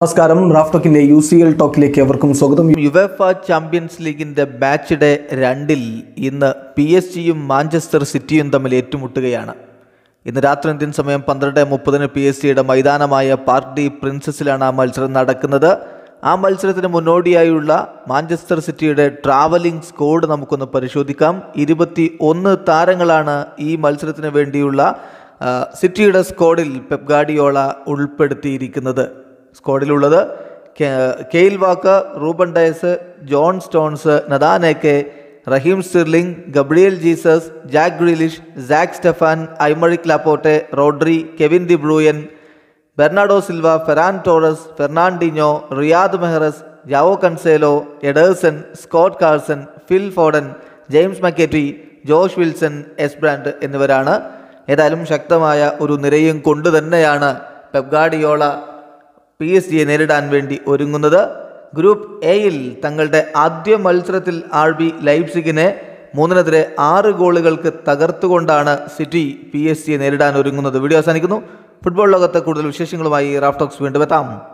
നമസ്കാരം റാഫ്ടോക്കിന്റെ U C L ടോക്കിലേക്ക് എവർക്കും സ്വാഗതം യുവേഫ ചാമ്പ്യൻസ് ലീഗിന്റെ മാച്ച് ഡേ രണ്ടിൽ ഇന്ന് പി എസ് ജിയും മാഞ്ചസ്റ്റർ സിറ്റിയും തമ്മിൽ ഏറ്റുമുട്ടുകയാണ് ഇന്ന് രാത്രി ഇന്ത്യൻ സമയം പന്ത്രണ്ട് മുപ്പതിന് പി എസ് ജിയുടെ മൈതാനമായ പാർക്ക് ഡി പ്രിൻസസിലാണ് ആ മത്സരം നടക്കുന്നത് ആ മത്സരത്തിന് മുന്നോടിയായുള്ള മാഞ്ചസ്റ്റർ സിറ്റിയുടെ ട്രാവലിംഗ് സ്കോഡ് നമുക്കൊന്ന് പരിശോധിക്കാം ഇരുപത്തി ഒന്ന് താരങ്ങളാണ് ഈ മത്സരത്തിന് വേണ്ടിയുള്ള ആ, സിറ്റിയുടെ സ്കോഡിൽ പെപ് ഗാർഡിയോള ഉൾപ്പെടുത്തിയിരിക്കുന്നത് സ്ക്വാഡിലുള്ളത് കെ- Kyle Walker Ruben Dias John Stones Nathan Ake Raheem Sterling Gabriel Jesus Jack Grealish Zack Steffen Aymeric Laporte Rodri Kevin De Bruyne Bernardo Silva Ferran Torres Fernandinho Riyad Mahrez Joao Cancelo Ederson Scott Carson Phil Foden James McAtee Josh Wilson Esbrand എന്നിവരാണ് ഏതായാലും ശക്തമായ ഒരു നിരയും കൊണ്ട് തന്നെയാണ് Pep Guardiola P S ജിയെ നേരിടാൻ വേണ്ടി ഒരുങ്ങുന്നത് ഗ്രൂപ്പ് എയിൽ തങ്ങളുടെ ആദ്യ മത്സരത്തിൽ ആർ ബി ലൈപ്സിഗിനെ മൂന്നിനെതിരെ ആറ് ഗോളുകൾക്ക് തകർത്തുകൊണ്ടാണ് സിറ്റി പി എസ് ജിയെ നേരിടാൻ ഒരുങ്ങുന്നത് വീഡിയോ അവസാനിക്കുന്നു ഫുട്ബോൾ ലോകത്തെ കൂടുതൽ വിശേഷങ്ങളുമായി റാഫ്റ്റോക്സ് വീണ്ടും എത്താം